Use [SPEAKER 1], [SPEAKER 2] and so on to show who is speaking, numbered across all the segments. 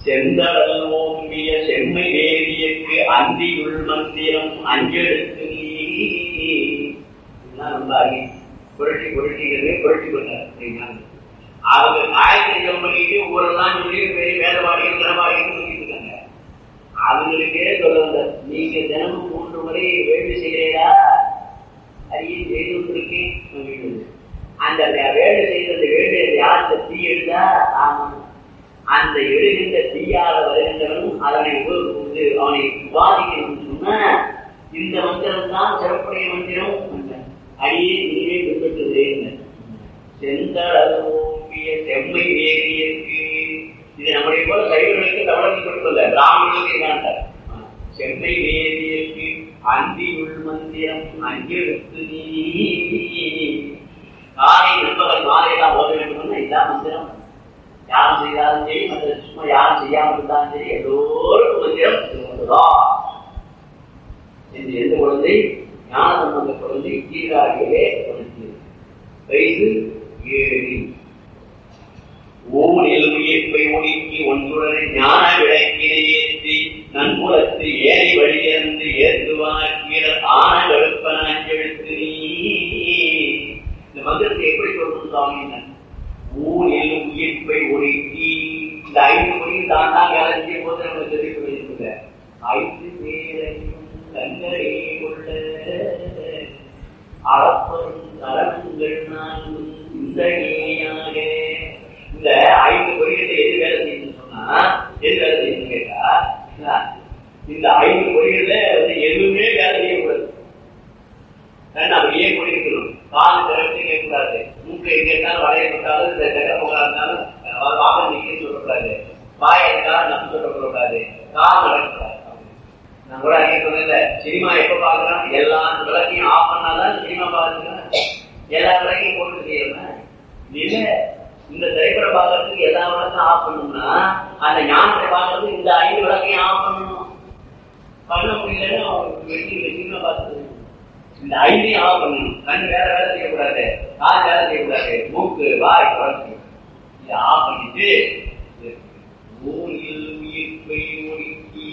[SPEAKER 1] செந்தடல் ஓம்பிய செம்மை வேதியக்கு அந்தியுள் மந்திரம் அஞ்செடுத்து நீ இதெல்லாம் ரொம்ப அருமை. புரட்டி புரட்டிக்கிறது புரட்டி கொண்டார் சரிங்களா? அவங்க காயத்ரி ஜெபம் பண்ணிட்டு ஊரெல்லாம் சொல்லி பெரிய வேதவாடிகள் கனவாடிகள் சொல்லிட்டு இருக்காங்க அவங்களுக்கே சொல்ல வந்தார் நீங்க தினமும் மூன்று முறை வேள்வி செய்கிறீரா அதையும் செய்து கொண்டிருக்கேன் அப்படின்னு. அந்த வேலை செய்தது வேலை யாருக்கு தீ எடுத்தா ஆமா அந்த எழுகின்ற தீயால வருகின்றவனும் அதனை உப- இது அவனை விவாதிக்கணும்னு சொன்னா இந்த மந்திரம் தான் சிறப்புடைய மந்திரம் அடியே நீவே பின்பற்றுகிறேன் செந்தளவோம்பிய செம்மை வேதியருக்கு இது நம்முடைய போல சைவர்களுக்கு தமிழர்கள் மட்டுமல்ல பிராமணர்களுக்கு காண்டார் செம்மை வேதியருக்கு அந்தி உள் மந்திரம் அஞ்செடுத்து நீ காலை நண்பகல் மாலையெல்லாம் ஓத வேண்டும்னா இதான் மந்திரம் யாரும் செய்தாலும் சரி மற்ற சும்மா யாரும் செய்யாமல் இருந்தாலும் சரி எல்லோருக்கும் மந்திரம் இது ஒன்றுதான் என்று எந்த குழந்தை ஞான சம்பந்த குழந்தை கீழாகியவே குழந்தை வயது ஏழு ஊனில் உயிர்ப்பை ஒடுக்கி ஒன்றுடனே ஞான விளக்கினை ஏற்றி நன்புலத்து ஏறி வழியிறந்து ஏற்றுவாக்கிற ஆன வெளுப்பன அஞ்செழுத்து நீ இந்த மந்திரத்தை எப்படி சொல்லணும் சுவாமி ஊனில் உயிர்ப்பை ஒடுக்கி இந்த ஐந்து மொழியும் தான் தான் வேலை செய்யும் போது நம்ம தெரிவிக்க வேண்டியதில்லை ஐந்து பேரையும் கண்களே உள்ள அளப்பரும் தரங்கள் நான்கும் சிந்தனையாக இந்த ஐந்து பொறிகளை எது வேலை செய்யணும்னு சொன்னா எது வேலை செய்யணும்னு கேட்டா என்ன? இந்த ஐந்து பொறிகள்ல வந்து எதுவுமே வேலை செய்யக்கூடாது ஏன்னா நம்ம ஏன் குடிக்கணும் கால் திறந்து கேட்கக்கூடாது மூக்கை எங்க இருந்தாலும் வளைய போட்டாலும் இந்த திறமுகா இருந்தாலும் அஹ் வாகனம் நிற்க சொல்லக்கூடாது வாய் இருந்தாலும் நம்ம சொல்லக்கூடாது கால் நடக்கக்கூடாது நான் கூட அன்னைக்கு சொன்னேன் சினிமா எப்ப பாக்குறோம் எல்லா விளக்கையும் ஆஃப் பண்ணாதான் சினிமா பாக்குறேன் எல்லா விளக்கையும் போட்டு செய்யணும் இல்ல இந்த திரைப்படம் பார்க்கறதுக்கு எல்லா விளக்கும் ஆஃப் பண்ணணும்னா அந்த ஞானத்தை பார்க்கறதுக்கு இந்த ஐந்து விளக்கையும் ஆஃப் பண்ணணும் பண்ண முடியலன்னா அவருக்கு வெளியே சினிமா பார்த்து இந்த ஐந்தையும் ஆஃப் பண்ணணும் கண் வேற வேலை செய்யக்கூடாது கால் வேலை செய்யக்கூடாது மூக்கு வாய் குறைச்சி இதை ஆஃப் பண்ணிட்டு ஊரில் உயிர்ப்பை ஒடுக்கி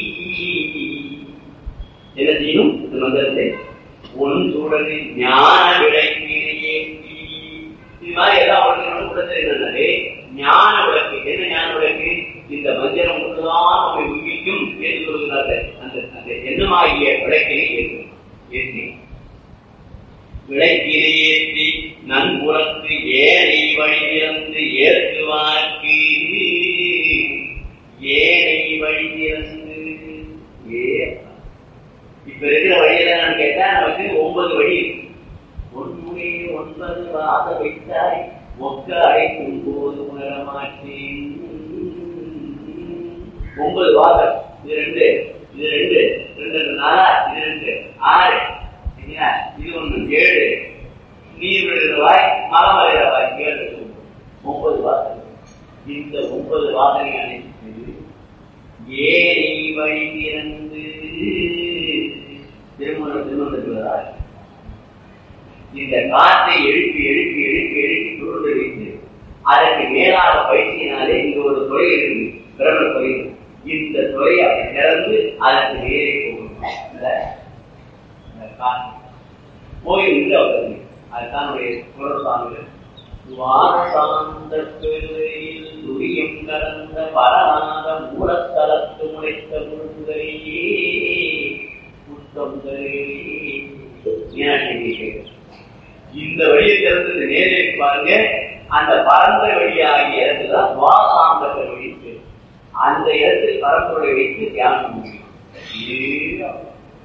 [SPEAKER 1] என்ன செய்யணும் இந்த மந்திரத்தை ஒன் சூழலை ஞான விளக்கினையே இது மாதிரி எல்லாம் அவர்களும் கூட தெரிந்தது ஞான விளக்கு என்ன ஞான விளக்கு இந்த மந்திரம் ஒன்றுதான் நம்மை உயிர்க்கும் என்று சொல்கிறார்கள் அந்த அந்த எண்ணமாகிய விளக்கினை ஏற்றும் ஏற்றி விளக்கினை ஏற்றி நன்புறத்து ஏனை வழியிறந்து ஏற்றுவார்க்கு ஏனை வழியிறந்து ஏ இப்ப இருக்கிற வழியில நான் கேட்டா நமக்கு ஒன்பது வழி இருக்கு ஒன்றுமே ஒன்பது வாத வைத்தாய் ஒக்க அழைக்கும் போது உணர மாட்டேன் ஒன்பது வாதம் இது ரெண்டு இது ரெண்டு ரெண்டு ரெண்டு நாலா இது ரெண்டு ஆறு சரிங்களா? இது ஒண்ணு ஏழு நீர் விடுகிற வாய் மரம் வரைகிற வாய் ஏழு ஒன்பது வாசனை இந்த ஒன்பது வாசனை அனைத்து ஏரி வழி திறந்து திருமணம் திருமணத்துவதால் இந்த காற்றை எழுப்பி எழுப்பி எழுப்பி எழுப்பி சுருண்டு வைத்து அதற்கு மேலாக பயிற்சியினாலே இங்க ஒரு துறை இருக்கு பிரம்ம துறை இந்த துறையை அப்படி திறந்து அதற்கு நேரே போகணும் இந்த இந்த காற்று போய் உள்ள வருது அதுதான் நம்முடைய குரல் சாமிகள் வானசாந்த பெருவையில் துரியம் கலந்த பரநாத மூலத்தலத்து முளைத்த முழுங்கரையே இந்த வழியை திறந்து இந்த நேரே பாருங்க அந்த பரந்த வழியாகிய இடத்துலதான் வாசாந்த வழி இருக்கு. அந்த இடத்தில் பரம்பொருளை வைத்து தியானம் முடியும் இதுதான்.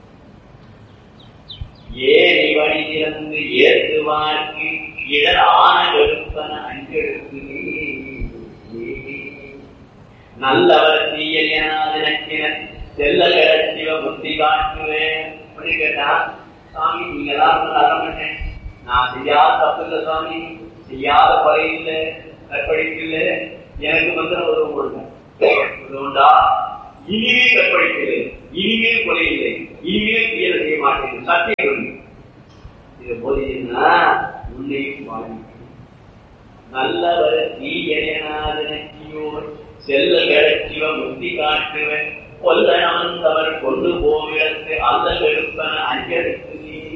[SPEAKER 1] ஏனை வழி திறந்து ஏற்றுவார்க்கு இடர் ஆன வெறுப்பன அஞ்செடுத்து நல்லவர் தீயல் எனாதினக்கினர் செல்ல சிவ புத்தி காட்டுவேன் அப்படின்னு கேட்டா சாமி நீங்க எல்லாம் நல்ல பண்ணேன் நான் செய்யாத தப்பு இல்லை சுவாமி செய்யாத கொலை இல்லை கற்பழிப்பு இல்லை எனக்கு மந்திரம் உதவும் கொடுங்க உதவுண்டா இனிமே கற்பழிப்பு இல்லை இனிமே கொலை இல்லை இனிமே தீயலை செய்ய மாட்டேன் சத்தியம் பண்ணு. இது போதீங்கன்னா உன்னையும் பாதிக்கும் நல்லவர் தீயனாதனக்கியோர் செல்ல சிவ முக்தி காட்டுவன் கொல்ல அமர்ந்தவர் கொண்டு போவிடத்து அல்லல் எடுப்பன அஞ்செடுத்து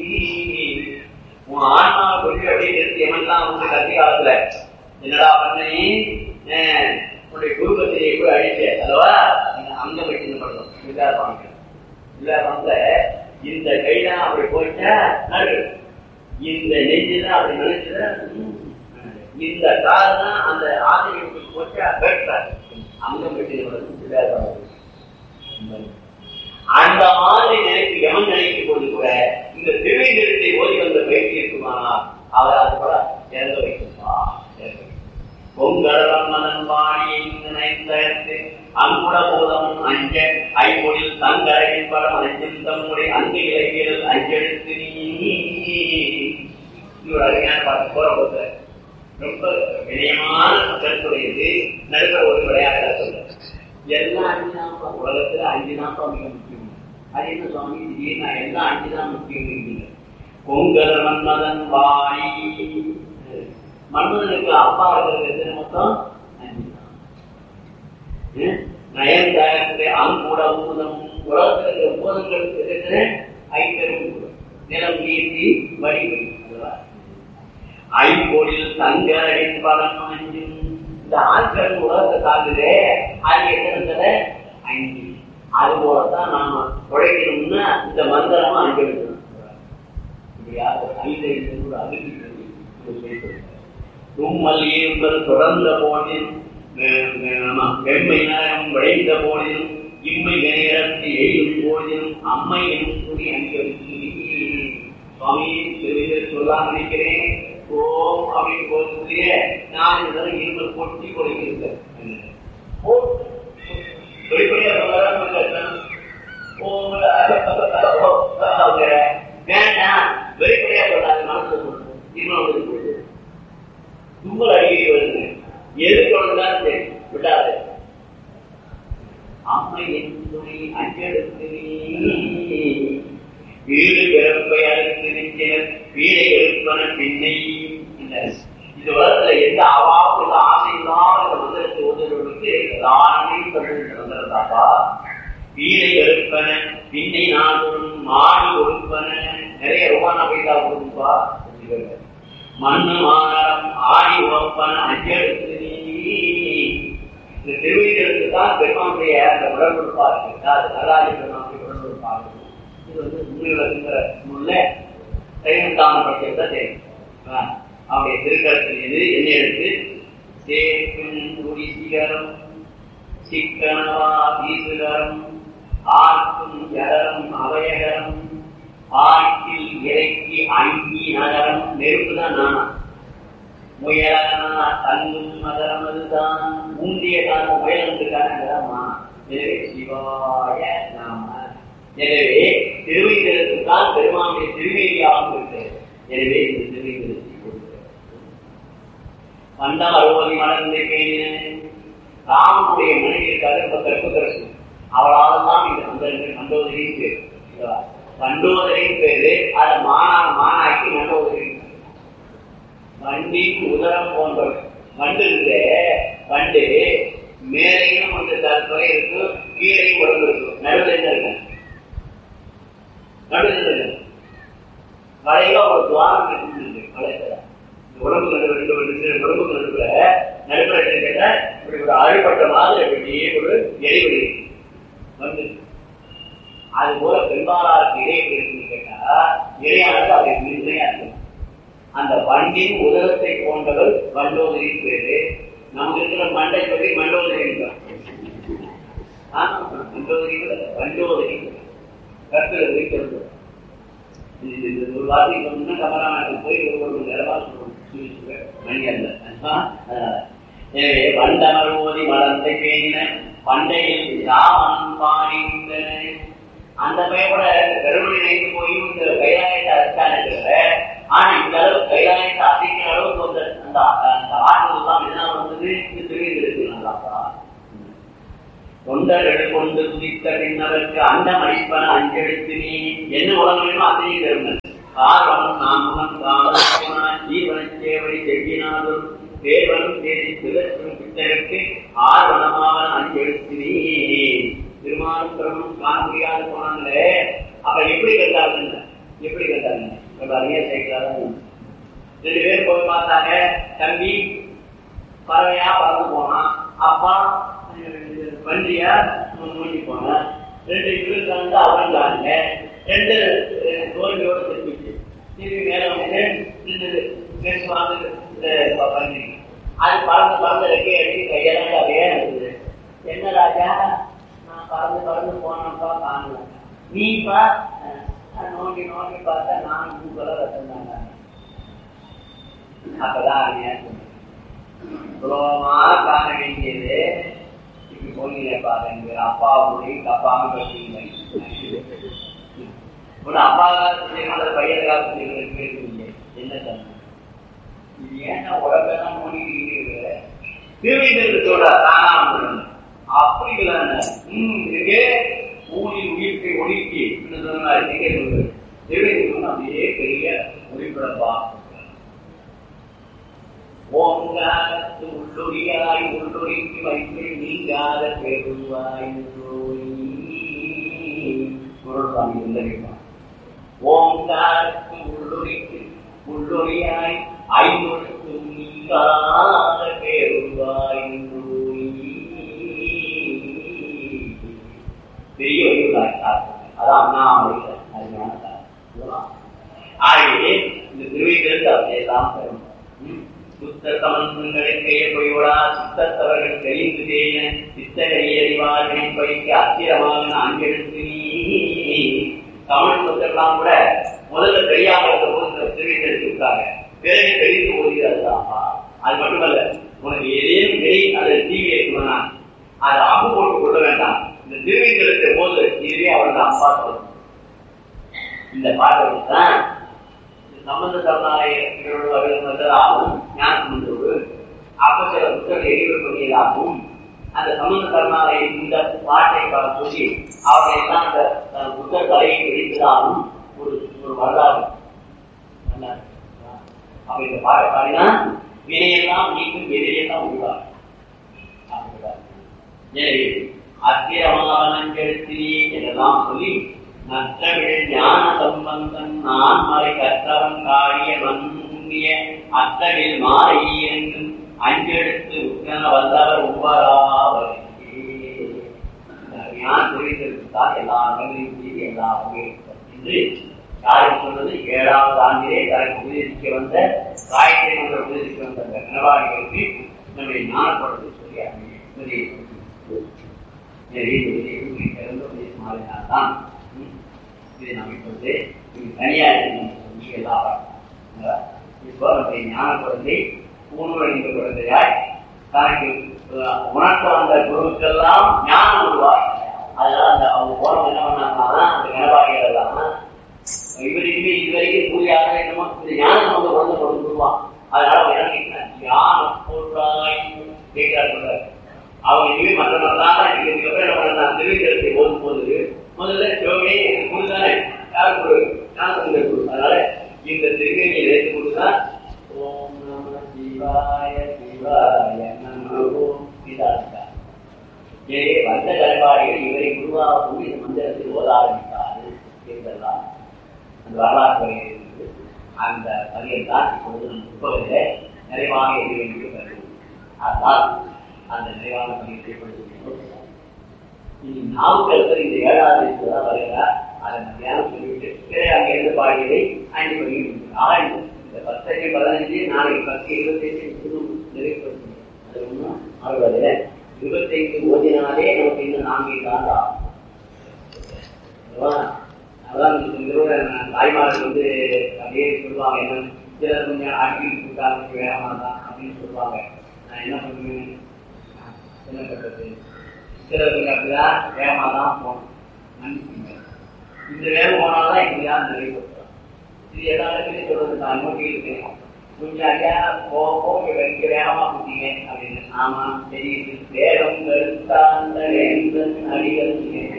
[SPEAKER 1] உன் ஆன்மா கொண்டு அப்படியே நிறுத்தி எவன்லாம் வந்து கத்தி காலத்துல என்னடா பண்ணி உன்னுடைய குடும்பத்திலே கூட அழிச்ச அல்லவா அங்க போயிட்டு பண்ணணும் இல்லாத வாங்க இல்லாத வந்த இந்த கைதான் அப்படி போயிட்டா நடு இந்த நெஞ்சுதான் அப்படி நினைச்சதா இந்த கால் தான் அந்த ஆசிரியருக்கு போச்சா வெட்டார் அங்க போயிட்டு பண்ணணும் இல்லாத அந்த மாதிரி நினைப்பு எவன் நினைக்கும் போது கூட இந்த திருவேந்திரத்தை ஓடி வந்த பயிற்சி இருக்குமானா அவர் அது கூட இறங்க வைக்குமா பொங்கலம் மதன் வாணி நினைத்து அங்குட போதம் அஞ்ச ஐமொழில் தங்கரையின் படம் அஞ்சும் தம்முடைய அங்கு இலக்கியல் அஞ்செடுத்து நீ ஒரு அருமையான பார்த்து போற போது ரொம்ப வினயமான கருத்துடையது நடுவர் ஒரு விளையாட்டா சொல்ற எல்லாம் அஞ்சு தான் உலகத்துல அஞ்சு தான் மிக முக்கியம் அது என்ன சுவாமி திடீர்னு எல்லாம் அஞ்சு தான் முக்கியம் பொங்கல் மன்மதன் வாணி மன்மதனுக்கு அப்பா இருக்கிறது எத்தனை மொத்தம் அஞ்சு தான் நயன் தயத்து அங்குட ஊதம் உலகத்தில் இருக்கிற ஊதங்களுக்கு எத்தனை ஐம்பெரும் நிலம் நீர்த்தி வடிவு ஐம்பொழில் தங்கரின் பலம் அஞ்சும் இந்த ஆட்கள் உலகத்தை தாக்குதே அது எத்தனை ஐந்து அது போலத்தான் நாம உழைக்கணும்னா இந்த மந்திரமா அஞ்சு எடுக்கணும் ஐந்து தும்மல் என்பது தொடர்ந்த போதில் வெண்மை நேரம் விளைந்த போதிலும் இம்மை நேரத்து எழுதும் போதிலும் அம்மை எனும் துணி அணிவருக்கு சுவாமி திருவிழர் சொல்ல நினைக்கிறேன் ஓம் அப்படின்னு போகக்கூடிய நான் இதெல்லாம் இருமல் கொட்டி கொடுக்கிறேன் வெளிப்படையா வேண்டாம் வெளிப்படையா சொல்லாது மனசுல சொல்லணும் இருமல் கொடுத்து தும்மல் அடிக்கடி வருது எது கொண்டாலும் சரி விடாது அம்மை என் துணை அஞ்செடுத்து வீடு பிறப்பை அறுத்து நிற்கிற வீடை எழுப்பன பின்னை இது உலகத்துல எந்த அவாவுக்கு ஆசை இல்லாமல் இந்த மந்திரத்தை ஓதுறவர்களுக்கு தானமே தமிழ் நடந்திருந்தாப்பா வீடை எழுப்பன பின்னை நாடும் மாடி கொடுப்பன நிறைய ரூபாய் பைசா கொடுப்பா மண்ணு மாநரம் ஆடி உழப்பன அஞ்செடுத்து இந்த திருவிழருக்கு தான் பெருமானுடைய அந்த உடற்பொறுப்பா இருக்கு அது நல்லாரி பெருமானுடைய உடற்பொறுப்பா இருக்கு இது வந்து முன்னிலங்கிற முன்ன சைவந்தான பட்சத்தை தெரியும் அவருடைய திருக்கரத்தில் இது என்ன எடுத்து சேர்க்கும் குடி சிகரம் சிக்கனவா வீசுகரம் ஆர்க்கும் ஜகரம் அவயகரம் ஆற்றில் இறக்கி அங்கி நகரம் நெருப்பு தான் நானா முயலனா தங்கும் மகரம் அதுதான் ஊந்திய காரணம் முயலந்துக்கான எனவே சிவாய நாம எனவே திருவைந்திரத்துக்கு தான் பெருமானுடைய திருவேதியாகவும் இருக்கிறது எனவே இந்த திருவைந்திரத்தை கொடுக்கிறது பண்டம் அறுபது மலர்ந்து பேணின ராமனுடைய மனைவி இருக்காது ரொம்ப கற்புக்கரசு அவளால் தான் இந்த மந்திரங்கள் மண்டோதரின் பேர் மண்டோதரின் பேரு அதை மானா மானாக்கி மண்டோதரின் வண்டின் உதரம் போன்றவை வண்டு இருக்கு வண்டு மேலையும் வந்து தற்கொலை இருக்கு கீழையும் உடம்பு இருக்கு நடுவில் என்ன இருக்கு நடுவில் இருக்கு வளைவா ஒரு துவாரம் இருக்கு வளைத்துல உடம்பு நடுவு ரெண்டு ரெண்டு உடம்புக்கு நடுவுல நடுப்புற கேட்டா இப்படி ஒரு அழுப்பட்ட மாதிரி அப்படியே ஒரு எரிவெளி வந்து அது போல பெரும்பாலாருக்கு இறை இருக்குன்னு கேட்டா இறையானது அதை நிர்ணயா இருக்கும் அந்த வண்டின் உதரத்தை போன்றவர் வண்டோதரின் பேரு நமக்கு இருக்கிற மண்டை சொல்லி மண்டோதரி மண்டோதரி வண்டோதரி கற்கிறது சொல்றது ஒரு வார்த்தை சொன்னா கமராமாயணத்துக்கு போய் ஒரு மணி நேரமா சொல்லுவோம் மணி அல்ல எனவே வண்டமர் ஓதி மலர்ந்தை பேணின பண்டையில் ராமன் பாடிந்தன அந்த பையன் கூட கருணை நினைத்து போய் இந்த கைலாயத்தை அடிச்சான ஆனா இந்த அளவு கைலாயத்தை அசைக்கிற அளவுக்கு வந்து அந்த அந்த ஆற்றல் எல்லாம் என்ன வந்தது இது தெரிவித்திருக்கிறாங்களா தொண்டர்கள் கொண்டு துதித்த பின்னதற்கு அந்த மடிப்பன அஞ்செடுத்து நீ என்ன உலகம் வேணுமோ அதையும் தருங்கள் காரணம் நாமம் காரணம் ஜீவன சேவை செவ்வினாலும் தேவனும் தேடி சிவற்றும் பித்தருக்கு ஆர்வனமாவன வழியே சைக்கிளாக தான் ரெண்டு பேரும் போய் பார்த்தாங்க தம்பி பறவையா பறந்து போனான் அப்பா வண்டியா மூழ்கி போனான் ரெண்டு பேரும் வந்து அவன்றாங்க ரெண்டு தோல்வியோட திரும்பிச்சு திரும்பி மேல வந்து நின்று பேசுவாங்க பண்ணி அது பறந்து பறந்து ரெக்கை அடிச்சு கையெல்லாம் அப்படியே இருந்தது என்ன ராஜா நான் பறந்து பறந்து போனப்பா காணல நீப்பா நோண்டி நோண்டி பார்த்தா நான் உங்களை ரத்தம் தாங்க அப்பதான் சுலபமா காண வேண்டியது இப்படி போனீங்க பாருங்க அப்பா மொழி தப்பாம கட்டீங்க ஒரு அப்பா காலத்துல பையன் காலத்துல கேட்குறீங்க என்ன தம்பி இது ஏன்னா உடம்பெல்லாம் மொழிக்கிறீங்க திருவிழத்தோட தானா அப்படி உம் இங்கே ஊரில் உயிர்ப்பை ஒடுக்கி திருவிழம் அப்படியே பெரிய ஒளிப்படப்பா ஓங்காரத்து உள்ளொடியாய் உள்ளொடிக்கு வைத்து நீங்காத பெருவாய் குரல்சாமி இருந்திருப்பான் ஓங்காரத்து உள்ளொடிக்கு உள்ளொடியாய் ஐநொழுக்கு நீங்காத பெருவாய் பெரிய வழிபாட்டார் அதான் அண்ணாமலை அருமையான ஆகவே இந்த திருவிழா அப்படியே தான் பெறும் சுத்த சமந்தங்களை கையொழிவடா சுத்தத்தவர்கள் தெரிந்து தேய சித்தகை அறிவார்களை பைக்க அத்திரமாக அங்கெடுத்து நீ தமிழ் சொத்தெல்லாம் கூட முதல்ல தெரியாம இருந்த போது திருவிழா எடுத்துருக்காங்க பிறகு தெரிந்து ஓதுகிறதுதான்ப்பா அது மட்டுமல்ல உனக்கு ஏதேனும் வெளி அல்லது டிவி இருக்கணும்னா அதை அம்பு போட்டு கொள்ள வேண்டாம் இந்த திருவிழா போது இதுவே அவள் தான் அப்பா சொல்லணும் இந்த பாட்டை வச்சுதான் சம்பந்த சரணாலயர்களாகவும் ஞானசம்பந்தோடு அப்ப சில புத்தகங்கள் எரிவு பண்ணியதாகவும் அந்த சம்பந்த சரணாலய இந்த பாட்டை சொல்லி அவரை எல்லாம் அந்த புத்தக தலையை பிடித்ததாகவும் ஒரு ஒரு வரலாறு அப்ப இந்த பாட்டை பாடினா வினையெல்லாம் நீக்கும் எதிரியெல்லாம் உருவாகும் எனவே அத்தியமானங்கெடுத்தி என்றெல்லாம் சொல்லி நற்றமிழ் ஞான சம்பந்தன் நான் மறை கற்றவன் காரிய மன்னிய அத்தமிழ் மாறையெங்கும் அஞ்செடுத்து உட்கன வல்லவர் உவராவர் ஞான தொழில்தான் எல்லா இடங்களையும் செய்து எல்லா என்று யாரும் சொல்றது ஏழாவது ஆண்டிலே தனக்கு உபதேசிக்க வந்த காயத்தை கொண்ட உபதேசிக்க வந்த அந்த கனவாடிகளுக்கு நம்முடைய ஞானப்படுத்தி சொல்லி மாறினால்தான் இதை நாம் இப்பொழுது தனியார் சொல்லி எல்லாம் இப்போ நம்முடைய ஞான குழந்தை பூணூரணிந்த குழந்தையாய் தனக்கு உணர்த்த வந்த குருவுக்கெல்லாம் ஞானம் உருவாய் அதனால அந்த அவங்க போனவங்க என்ன பண்ணாங்கன்னா அந்த கனபாடிகள் எல்லாம் இவருக்குமே இதுவரைக்கும் பூஜையாக என்னமோ இந்த ஞானம் வந்து குழந்தை கொண்டு வருவான் அதனால அவங்க என்ன ஞான பொருளாய் கேட்கிறார் சொல்றாரு அவங்க இனிமே மற்றவர்களாக இதுக்கப்புறம் என்ன பண்ண திருவிழத்தை ஓதும் போது முதல்ல சிவமே குருதானே யார் குரு ஞானசந்த குரு அதனால இந்த திருவிழியை வைத்துக் கொண்டுதான் ஓம் நம சிவாய சிவாய நமோ இதாக்கா ஏ வந்த கல்வாடிகள் இவரை குருவாக கூடி இந்த மந்திரத்தில் ஓத ஆரம்பித்தாரு என்றெல்லாம் அந்த வரலாற்று இருக்கு அந்த பதியம் தான் இப்பொழுது நம் புத்தகத்தில் நிறைவாக எதிர வேண்டிய கருது அதனால் அந்த நிறைவான பதியத்தை கொடுத்து இனி நாவுக்கரசர் இந்த ஏழாவது தான் வருகிறார் அதை மத்தியானம் சொல்லிவிட்டு பிறகு அங்கே இருந்து பாடியதை அஞ்சு மணிக்கு ஆறு இந்த பத்தஞ்சு பதினஞ்சு நாளைக்கு பத்து இருபத்தஞ்சு இன்னும் நிறைவேற்றணும் அது ஒன்றும் ஆகுவது இருபத்தைந்து ஓதினாலே நமக்கு இன்னும் நான்கு காலம் ஆகும் அதான் தாய்மார்கள் வந்து அப்படியே சொல்லுவாங்க என்ன சிலர் கொஞ்சம் ஆட்டி கூட்டாங்க வேகமாக தான் அப்படின்னு சொல்லுவாங்க நான் என்ன பண்ணுவேன் என்ன பண்றது சிலர் கொஞ்சம் அப்படிதான் வேகமாக தான் போகணும் மன்னிச்சுங்க இந்த வேகம் போனால்தான் இப்படிதான் நிறைவேற்றோம் இது எல்லா இடத்துலையும் சொல்றது நான் நோக்கி இருக்கேன் கொஞ்சம் ஐயா போக போக இங்க வேகமா குத்திங்க அப்படின்னு ஆமா தெரியுது வேகம் கருத்தாந்த வேந்தன் அடிகள்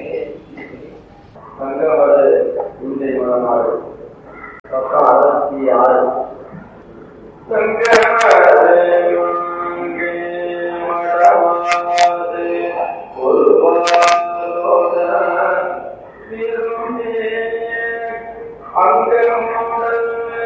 [SPEAKER 2] சங்கமது இந்தை மனநாடு பக்கம் அறுபத்தி ஆறு அங்கமுடன்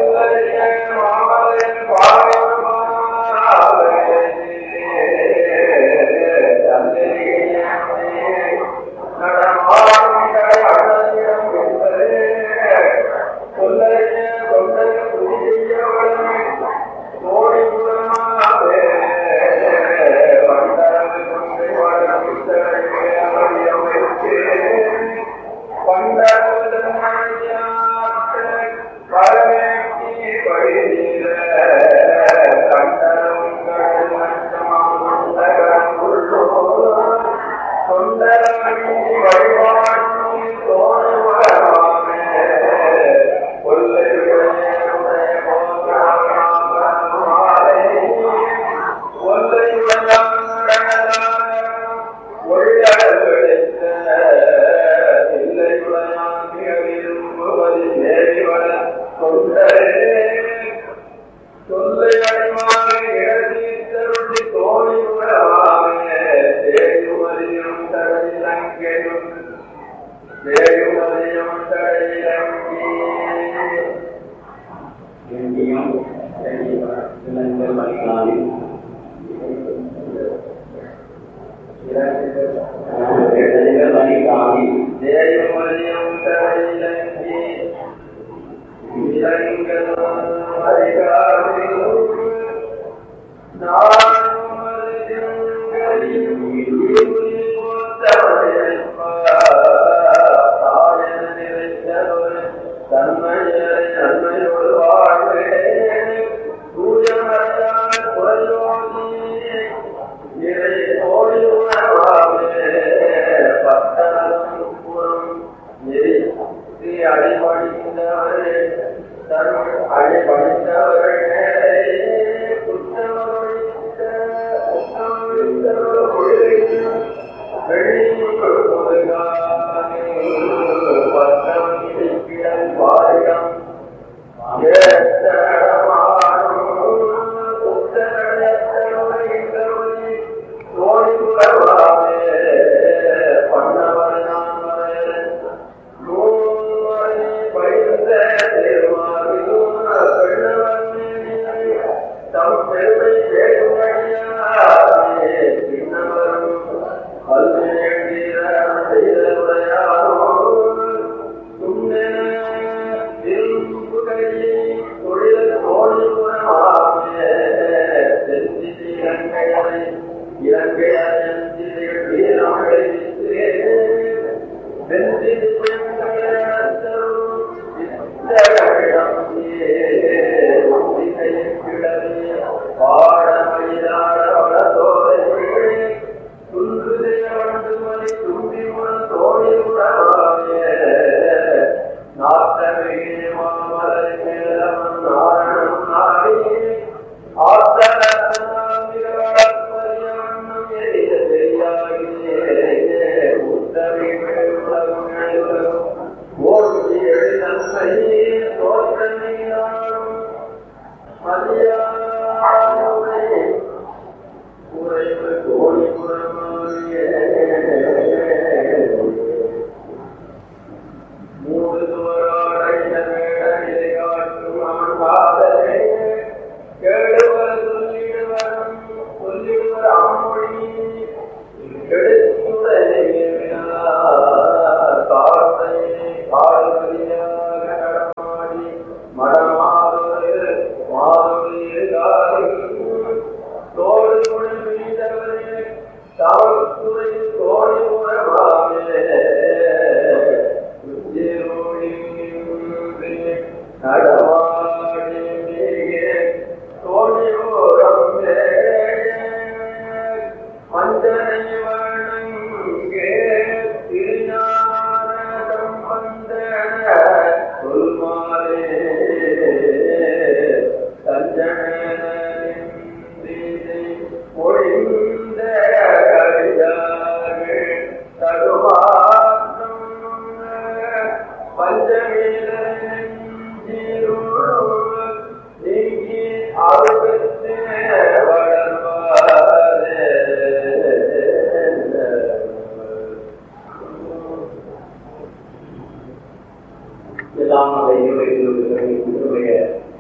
[SPEAKER 1] எல்லாம் அந்த இருவருடைய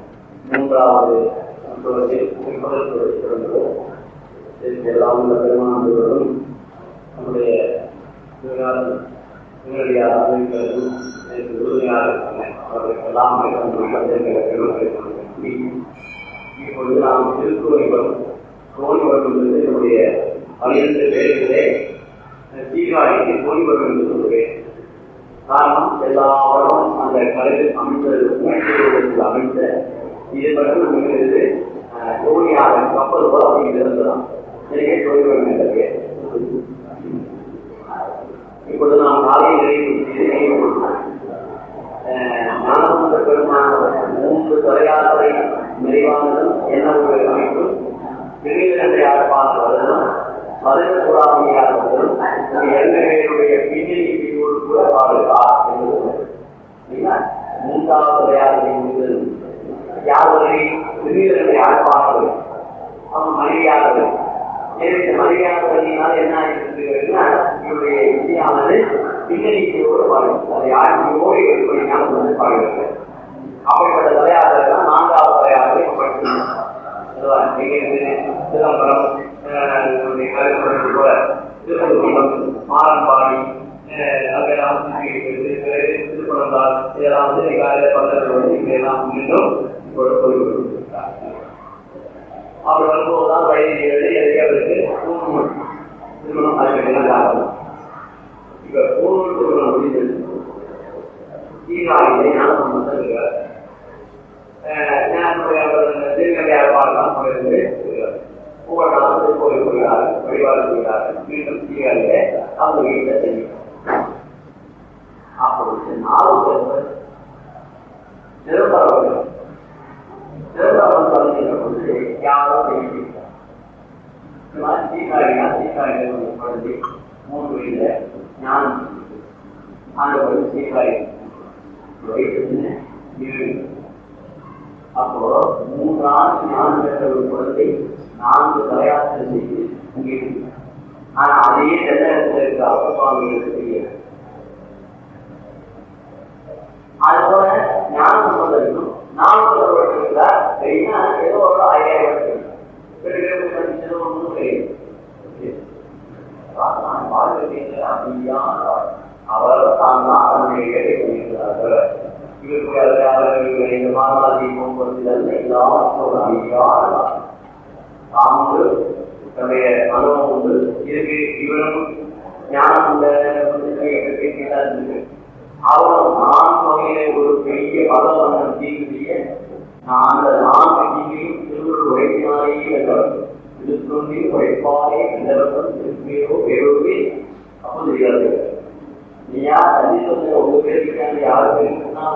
[SPEAKER 2] மூன்றாவது புத்தகத்தில் முதல் துறை சிறந்தது இதற்கு எல்லாம் உள்ள பெருமானவர்களும் நம்முடைய நேரடியாக அறிவிக்கிறதும் எனக்கு உறுதியாக இருக்காங்க அவர்களுக்கெல்லாம் இப்பொழுது நாம் திருக்குறள் வரும் தோணி வரும் என்பது என்னுடைய பன்னிரண்டு பேர்களிலே சீர்காழிக்கு தோணி வரும் என்று சொல்கிறேன் காரணம் எல்லா வளமும் அந்த கலையில் அமைந்த அமைந்த இது மட்டும் மிகிறது தோணியாக கப்பல் போல அப்படி இருந்ததாம் எனவே தோணி வரும் என்ற இப்பொழுது நாம் காலையில் ஞானந்த பெருமான மூன்று தொலையாளரை நிறைவானதும் என்ன ஒரு அமைப்பு திருநீரண்டை ஆழ்பான வருதலும் மதுரை புறாமையாக வருதலும் இரண்டு பேருடைய பின்னணி பிரிவோடு கூட பாடுகிறார் என்பது மூன்றாவது தொலையாளரை முடிந்தது யார் வரை திருநீரண்டை ஆழ்பானவர் அவன் மனைவியாளர்கள் எனவே மரியாதையினால் என்ன ஆகிருக்குன்னா இவருடைய இந்தியானது பின்னணிக்கையோடு பாடும் அதை ஆட்சியோடு எப்படி ஞாபகம் வந்து பாடுகிறது அப்படிப்பட்ட தலையாளர்கள் தான் நான்காவது தலையாளரை படிக்கணும் சிதம்பரம் கருப்படத்து போல திருப்பதிகுளம் மாரம்பாடி அங்கெல்லாம் திருப்பணந்தால் இதெல்லாம் வந்து காலையில் பந்தர்கள் வந்து இங்கெல்லாம் மீண்டும் இப்பொழுது சொல்லிவிட்டிருக்கிறார் அவர் வரும்போதுதான் வயது ஏழு எதையவருக்கு திருமணம் அதுக்கெல்லாம் காரணம் இப்ப பூர்வ திருமணம் முடிந்தது சீராகிலே ஞானம் வந்திருக்கிறார் திருநங்கையாக பார்க்கலாம் போயிருந்து ஒவ்வொரு நாளும் திருக்கோயில் போகிறார் வழிபாடு செய்கிறார் மீண்டும் சீராகிலே அவங்க வீட்டில் செய்யும் அப்பொழுது நாலு பேர் நிரந்தரம் நிரந்தரம் சொல்லுகின்ற பொழுது யாரோ செய்கிறார் இந்த மாதிரி சீக்காரியா சீக்காரிகள் குழந்தை மூன்று வயதுல ஞானம் அந்த ஒரு சீக்காரி வயசு ஏழு அப்போ மூன்று ஆண்டு ஞானம் பெற்ற ஒரு குழந்தை நான்கு தலையாற்றல் செய்து இங்கே இருக்கு. ஆனா அதே தென்னகத்தில் இருக்கிற அப்ப சுவாமிகளுக்கு தெரியல அதுபோல ஞானம் சொல்வதற்கும் நானூறு வருஷத்துக்குள்ளார் சரின்னா ஏதோ ஒரு ஆயிரம் வருஷம் படிச்சது ஒன்றும் கிடையாது அவர் தான் தான் தன்னுடைய வேலை செய்கிறார்கள் இவருக்கு அவர்கள் இந்த மாநாதி போக்குவரத்தில் எல்லாரும் ஒரு அமைதியான தாமுண்டு தன்னுடைய அனுபவம் உண்டு இதுக்கு இவரும் ஞானம் உள்ள இருக்கு அவரும் நான் வகையிலே ஒரு பெரிய பலவண்ணம் தீங்கு செய்ய நான் அந்த நான்கு தீங்கையும் திருவள்ளுவர் உழைப்பினாலேயே வென்றவர் திருத்தொண்டி உழைப்பாலே வென்றவர்கள் திருப்பியோ பேரோவே அப்போ தெரியாது நீயா தண்ணி சொல்ல உங்க பேருக்கு யாரு பேருக்குன்னா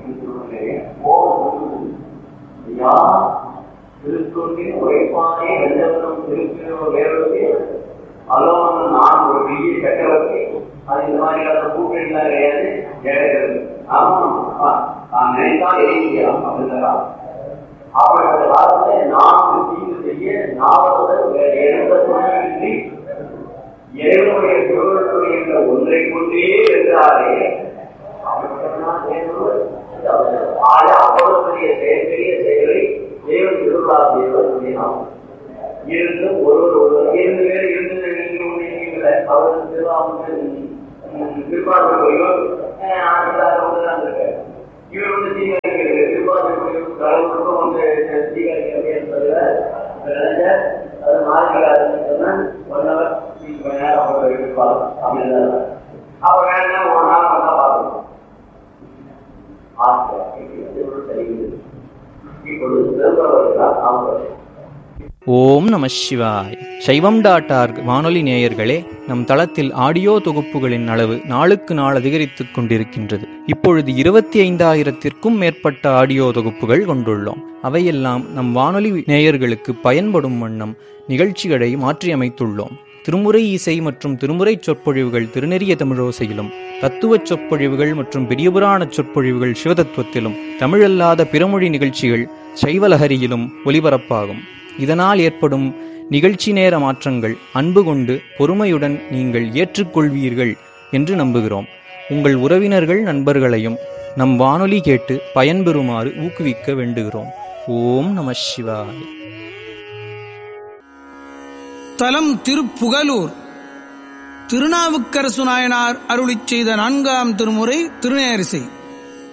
[SPEAKER 2] ஐயா திருத்தொண்டின் உழைப்பானே வென்றவனும் திருப்பியோ பேரோவே அலோன் நான் ஒரு பெரிய சக்கரவர்த்தி அது இந்த மாதிரியான கூட்டணிலாம் கிடையாது கிடையாது ஆமா நான் நினைத்தால் எரிக்கலாம் அப்படின்றான் அப்படிப்பட்ட காலத்துல நான்கு தீங்கு செய்ய நாவதுடன் வேற எந்த துணையின்றி இறைவனுடைய திருவள்ளுவர் என்ற ஒன்றை கொண்டே வென்றாரே அவ்வளவு பெரிய செயற்கரிய செயலை தேவன் திருவிழா தேவர் செய்யலாம் இருந்தும் ஒருவர் ஒருவர் இரண்டு பேர் இருந்து நீங்க ஒண்ணு நீங்கள அவர் திருவாங்க திருப்பாளர் கோயிலும் இவர் வந்து தீகாரிக்கிறது திருப்பாளர் கோயில் கடவுளுக்கும் வந்து தீகாரிக்கிறது என்பதுல அது மாறிக்காதுன்னு சொன்னா ஒன் ஹவர் கொஞ்ச நேரம் அவங்க இருப்பாங்க அப்படின்னு அப்ப வேணா ஒரு நாள் வந்தா பார்க்கணும் ஆசை தெரியுது இப்பொழுது திருப்பவர்கள் அவங்க
[SPEAKER 3] ஓம் நம சிவாய் சைவம் டாட் ஆர்க் வானொலி நேயர்களே நம் தளத்தில் ஆடியோ தொகுப்புகளின் அளவு நாளுக்கு நாள் அதிகரித்துக் கொண்டிருக்கின்றது இப்பொழுது இருபத்தி ஐந்தாயிரத்திற்கும் மேற்பட்ட ஆடியோ தொகுப்புகள் கொண்டுள்ளோம் அவையெல்லாம் நம் வானொலி நேயர்களுக்கு பயன்படும் வண்ணம் நிகழ்ச்சிகளை மாற்றியமைத்துள்ளோம் திருமுறை இசை மற்றும் திருமுறை சொற்பொழிவுகள் திருநெறிய தமிழோசையிலும் தத்துவ சொற்பொழிவுகள் மற்றும் பெரியபுராண சொற்பொழிவுகள் சிவதத்துவத்திலும் தமிழல்லாத பிறமொழி நிகழ்ச்சிகள் சைவலஹரியிலும் ஒலிபரப்பாகும் இதனால் ஏற்படும் நிகழ்ச்சி நேர மாற்றங்கள் அன்பு கொண்டு பொறுமையுடன் நீங்கள் ஏற்றுக்கொள்வீர்கள் என்று நம்புகிறோம் உங்கள் உறவினர்கள் நண்பர்களையும் நம் வானொலி கேட்டு பயன்பெறுமாறு ஊக்குவிக்க வேண்டுகிறோம் ஓம் நம சிவாய
[SPEAKER 4] தலம் திருப்புகலூர் திருநாவுக்கரசு நாயனார் அருளிச் செய்த நான்காம் திருமுறை திருநேரிசை